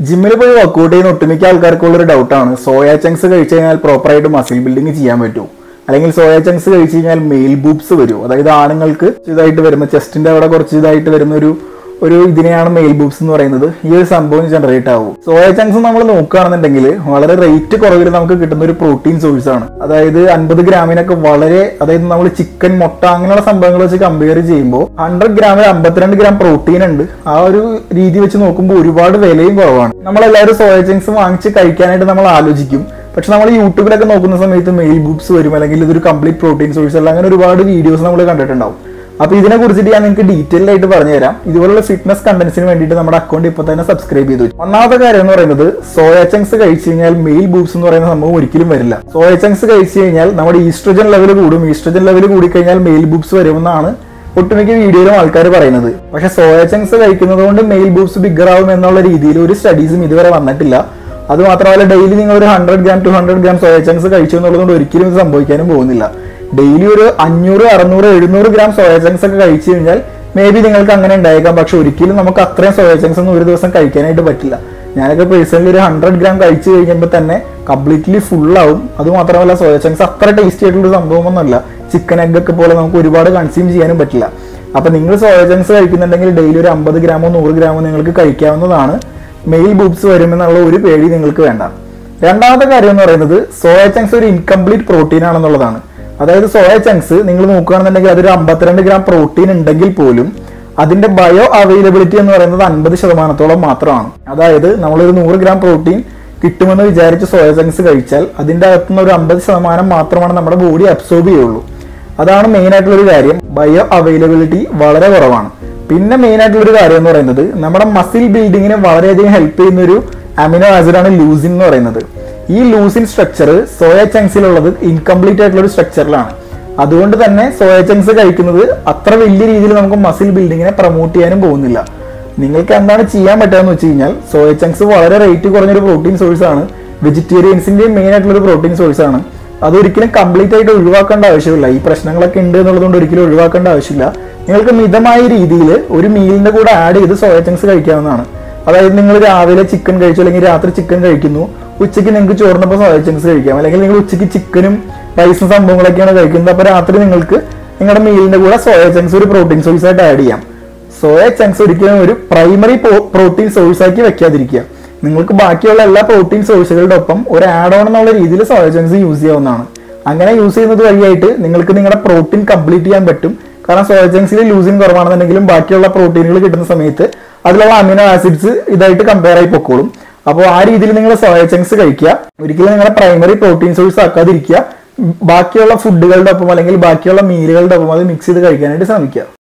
ജിമ്മിൽ പോയി വർക്കൗട്ട് ചെയ്യുന്ന ഒട്ടുമിക്ക ആൾക്കാർക്കുള്ള ഒരു ഡൗട്ടാണ് സോയ ചങ്ക്സ് കഴിച്ചു കഴിഞ്ഞാൽ പ്രോപ്പറായിട്ട് മസിൽ ബിൽഡിംഗ് ചെയ്യാൻ പറ്റുമോ അല്ലെങ്കിൽ സോയ ചങ്ക്സ് കഴിച്ചു കഴിഞ്ഞാൽ മെയിൽ ബൂബ്സ് വരും അതായത് ആണുങ്ങൾക്ക് ഇതായിട്ട് വരുന്ന ചെസ്റ്റിന്റെ അവിടെ കുറച്ച് ഇതായിട്ട് വരുന്ന ഒരു ഒരു ഇതിനെയാണ് മെയിൽ ബൂബ്സ് എന്ന് പറയുന്നത് ഈ ഒരു സംഭവം ജനറേറ്റ് ആവും സോയ ചങ്ക്സ് നമ്മൾ നോക്കുകയാണെന്നുണ്ടെങ്കിൽ വളരെ റേറ്റ് കുറവിൽ നമുക്ക് കിട്ടുന്ന ഒരു പ്രോട്ടീൻ സോഴ്സ് ആണ് അതായത് അൻപത് ഗ്രാമിനൊക്കെ വളരെ അതായത് നമ്മൾ ചിക്കൻ മുട്ട അങ്ങനെയുള്ള സംഭവങ്ങൾ വെച്ച് കമ്പയർ ചെയ്യുമ്പോൾ ഹൺഡ്രഡ് ഗ്രാമിൽ അമ്പത്തിരണ്ട് ഗ്രാം പ്രോട്ടീൻ ഉണ്ട് ആ ഒരു രീതി വെച്ച് നോക്കുമ്പോൾ ഒരുപാട് വിലയും കുറവാണ് നമ്മളെല്ലാവരും സോയ ചങ്ക്സ് വാങ്ങിച്ച് കഴിക്കാനായിട്ട് നമ്മൾ ആലോചിക്കും പക്ഷെ നമ്മൾ യൂട്യൂബിലൊക്കെ നോക്കുന്ന സമയത്ത് മെയിൽ ബൂബ്സ് വരും അല്ലെങ്കിൽ ഇതൊരു കംപ്ലീറ്റ് പ്രോട്ടീൻ സോഴ്സ് അല്ല അങ്ങനെ ഒരുപാട് വീഡിയോസ് നമ്മൾ കണ്ടിട്ടുണ്ടാവും അപ്പൊ ഇതിനെ കുറിച്ചിട്ട് ഞാൻ നിങ്ങൾക്ക് ഡീറ്റെയിൽ ആയിട്ട് പറഞ്ഞു തരാം ഇതുപോലുള്ള ഫിറ്റ്നസ് കണ്ടന്റ്സിന് വേണ്ടിയിട്ട് നമ്മുടെ അക്കൗണ്ട് ഇപ്പൊ തന്നെ സബ്സ്ക്രൈബ് ചെയ്തു ഒന്നാമത്തെ കാര്യം എന്ന് പറയുന്നത് സോയ ചങ്ക്സ് കഴിച്ചു കഴിഞ്ഞാൽ മെയിൽ ബൂബ്സ് എന്ന് പറയുന്ന സംഭവം ഒരിക്കലും വരില്ല സോയ ചങ്ക്സ് കഴിച്ചു കഴിഞ്ഞാൽ നമ്മുടെ ഈസ്ട്രജൻ ലെവൽ കൂടും ഈസ്ട്രജൻ ലെവൽ കൂടിക്കഴിഞ്ഞാൽ മെയിൽ ബൂബ്സ് വരുമെന്നാണ് ഒട്ടുമിക്ക വീഡിയോയിലും ആൾക്കാർ പറയുന്നത് പക്ഷെ സോയ ചങ്ക്സ് കഴിക്കുന്നത് കൊണ്ട് മെയിൽ ബൂബ്സ് ബിഗർ ആവും എന്നുള്ള രീതിയിൽ ഒരു സ്റ്റഡീസും ഇതുവരെ വന്നിട്ടില്ല അത് മാത്രമല്ല ഡെയിലി നിങ്ങൾ ഒരു hundred gram to hundred gram soya chunks കഴിച്ചു എന്നുള്ളതുകൊണ്ട് ഒരിക്കലും ഇത് സംഭവിക്കാനും പോകുന്നില്ല ഡെയിലി ഒരു അഞ്ഞൂറ് അറുന്നൂറ് എഴുന്നൂറ് ഗ്രാം സോയ ചങ്ക്സ് ഒക്കെ കഴിച്ചു കഴിഞ്ഞാൽ മേ ബി നിങ്ങൾക്ക് അങ്ങനെ ഉണ്ടായേക്കാം പക്ഷെ ഒരിക്കലും നമുക്ക് അത്രയും സോയ ചങ്ക്സ് ഒന്നും ഒരു ദിവസം കഴിക്കാനായിട്ട് പറ്റില്ല ഞാനൊക്കെ പേഴ്സണലി ഒരു ഹൺഡ്രഡ് ഗ്രാം കഴിച്ചു കഴിയുമ്പോൾ തന്നെ കംപ്ലീറ്റ്ലി ഫുള്ളാവും അത് മാത്രമല്ല സോയ ചങ്ക്സ് അത്ര ടേസ്റ്റി ആയിട്ടുള്ള ഒരു സംഭവമൊന്നുമല്ല ചിക്കൻ എഗ് ഒക്കെ പോലെ നമുക്ക് ഒരുപാട് കൺസ്യൂം ചെയ്യാനും പറ്റില്ല അപ്പൊ നിങ്ങൾ സോയ ചങ്ക്സ് കഴിക്കുന്നുണ്ടെങ്കിൽ ഡെയിലി ഒരു അമ്പത് ഗ്രാമോ നൂറ് ഗ്രാമോ നിങ്ങൾക്ക് കഴിക്കാവുന്നതാണ് മെയിൽ ബൂബ്സ് വരുമെന്നുള്ള ഒരു പേടി നിങ്ങൾക്ക് വേണ്ട രണ്ടാമത്തെ കാര്യം എന്ന് പറയുന്നത് സോയ ചങ്ക്സ് ഒരു ഇൻകംപ്ലീറ്റ് പ്രോട്ടീൻ ആണെന്നുള്ളതാണ് അതായത് സോയ ചങ്ക്സ് നിങ്ങൾ നോക്കുകയാണെന്നുണ്ടെങ്കിൽ അതൊരു അമ്പത്തിരണ്ട് ഗ്രാം പ്രോട്ടീൻ ഉണ്ടെങ്കിൽ പോലും അതിന്റെ ബയോ അവൈലബിലിറ്റി എന്ന് പറയുന്നത് അൻപത് ശതമാനത്തോളം മാത്രമാണ് അതായത് നമ്മളൊരു നൂറ് ഗ്രാം പ്രോട്ടീൻ കിട്ടുമെന്ന് വിചാരിച്ച് സോയ ചങ്ക്സ് കഴിച്ചാൽ അതിന്റെ അകത്തുനിന്ന് ഒരു അമ്പത് ശതമാനം മാത്രമാണ് നമ്മുടെ ബോഡി അബ്സോർബ് ചെയ്യുള്ളൂ അതാണ് മെയിൻ ആയിട്ടുള്ള ഒരു കാര്യം ബയോ അവൈലബിലിറ്റി വളരെ കുറവാണ് പിന്നെ മെയിൻ ആയിട്ടുള്ള ഒരു കാര്യം എന്ന് പറയുന്നത് നമ്മുടെ മസിൽ ബിൽഡിങ്ങിന് വളരെയധികം ഹെൽപ്പ് ചെയ്യുന്ന ഒരു അമിനോ ആസിഡാണ് ലൂസിൻ എന്ന് പറയുന്നത് ഈ ലൂസിൻ സ്ട്രക്ചർ സോയ ചങ്ക്സിലുള്ളത് ഇൻകംപ്ലീറ്റ് ആയിട്ടുള്ള ഒരു സ്ട്രക്ചറിലാണ് അതുകൊണ്ട് തന്നെ സോയ ചങ്ക്സ് കഴിക്കുന്നത് അത്ര വലിയ രീതിയിൽ നമുക്ക് മസിൽ ബിൽഡിങ്ങിനെ പ്രൊമോട്ട് ചെയ്യാനും പോകുന്നില്ല നിങ്ങൾക്ക് എന്താണ് ചെയ്യാൻ പറ്റുക വെച്ച് കഴിഞ്ഞാൽ സോയ ചങ്ക്സ് വളരെ റേറ്റ് കുറഞ്ഞൊരു പ്രോട്ടീൻ സോഴ്സ് ആണ് വെജിറ്റേറിയൻസിന്റെ മെയിൻ ആയിട്ടുള്ള ഒരു പ്രോട്ടീൻ സോഴ്സ് ആണ് അതൊരിക്കലും കംപ്ലീറ്റ് ആയിട്ട് ഒഴിവാക്കേണ്ട ആവശ്യമില്ല ഈ പ്രശ്നങ്ങളൊക്കെ ഉണ്ട് എന്നുള്ളതുകൊണ്ട് ഒരിക്കലും ഒഴിവാക്കേണ്ട ആവശ്യമില്ല നിങ്ങൾക്ക് മിതമായ രീതിയിൽ ഒരു മീലിന്റെ കൂടെ ആഡ് ചെയ്ത് സോയ ചങ്ക്സ് കഴിക്കാവുന്നതാണ് അതായത് നിങ്ങൾ രാവിലെ ചിക്കൻ കഴിച്ചു അല്ലെങ്കിൽ രാത്രി ചിക്കൻ കഴിക്കുന്നു ഉച്ചയ്ക്ക് നിങ്ങൾക്ക് ചോറിനൊപ്പം സോയ ചങ്ക്സ് കഴിക്കാം അല്ലെങ്കിൽ നിങ്ങൾ ഉച്ചയ്ക്ക് ചിക്കനും റൈസും സംഭവങ്ങളൊക്കെയാണ് കഴിക്കുന്നത് അപ്പൊ രാത്രി നിങ്ങൾക്ക് നിങ്ങളുടെ മീലിന്റെ കൂടെ സോയ ചങ്ക്സ് ഒരു പ്രോട്ടീൻ സോഴ്സ് ആയിട്ട് ആഡ് ചെയ്യാം സോയ ചങ്ക്സ് ഒരിക്കലും ഒരു പ്രൈമറി പ്രോട്ടീൻ സോഴ്സ് ആക്കി വെക്കാതിരിക്കുക നിങ്ങൾക്ക് ബാക്കിയുള്ള എല്ലാ പ്രോട്ടീൻ സോഴ്സുകളുടെ ഒപ്പം ഒരു ആഡ് ഓൺ എന്നുള്ള രീതിയിൽ സോയ ചങ്ക്സ് യൂസ് ചെയ്യാവുന്നതാണ് അങ്ങനെ യൂസ് ചെയ്യുന്നത് വഴിയായിട്ട് നിങ്ങൾക്ക് നിങ്ങളുടെ പ്രോട്ടീൻ കംപ്ലീറ്റ് ചെയ്യാൻ പറ്റും കാരണം സോയ ചങ്ക്സിൽ ലൂസിൻ കുറവാണെന്നുണ്ടെങ്കിലും ബാക്കിയുള്ള പ്രോട്ടീനുകൾ കിട്ടുന്ന സമയത്ത് അതിലുള്ള അമിനോ ആസിഡ്സ് ഇതായിട്ട് കമ്പയർ ആയി പൊക്കോളും അപ്പോൾ ആ രീതിയിൽ നിങ്ങൾ സോയ ചങ്ക്സ് കഴിക്കുക ഒരിക്കലും നിങ്ങളുടെ പ്രൈമറി പ്രോട്ടീൻ സോഴ്സ് ആക്കാതിരിക്കുക ബാക്കിയുള്ള ഫുഡുകളുടെ ഒപ്പം അല്ലെങ്കിൽ ബാക്കിയുള്ള മീലുകളുടെ ഒപ്പം അത് മിക്സ് ചെയ്ത് കഴിക്കാനായിട്ട് ശ്രമിക്കുക